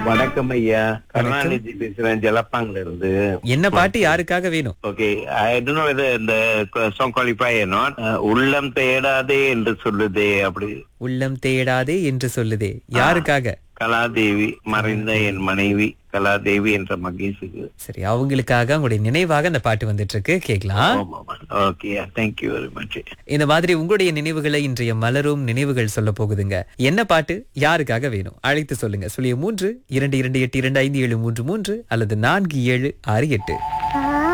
வணக்கம் ஐயா கருணாநிதி பேசுறேன் ஜலப்பாங்ல இருந்து என்ன பாட்டு யாருக்காக வேணும் okay I don't know whether இந்த சாங் குவாலிஃபை நாட் உள்ளம் தேடாதே என்று சொல்லுதே அப்படி உள்ளம் தேடாதே என்று சொல்லுதே யாருக்காக கலாதேவி மறைந்த என் மனைவி கலாதேவி என்ற மகேஷுக்கு சரி அவங்களுக்காக உங்களுடைய நினைவாக அந்த பாட்டு வந்துட்டு இருக்கு கேக்கலாம் ஓகே தேங்க்யூ வெரி மச் இந்த மாதிரி உங்களுடைய நினைவுகளை இன்றைய மலரும் நினைவுகள் சொல்ல போகுதுங்க என்ன பாட்டு யாருக்காக வேணும் அழைத்து சொல்லுங்க சொல்லிய மூன்று இரண்டு இரண்டு எட்டு இரண்டு ஐந்து ஏழு மூன்று மூன்று அல்லது நான்கு ஏழு ஆறு எட்டு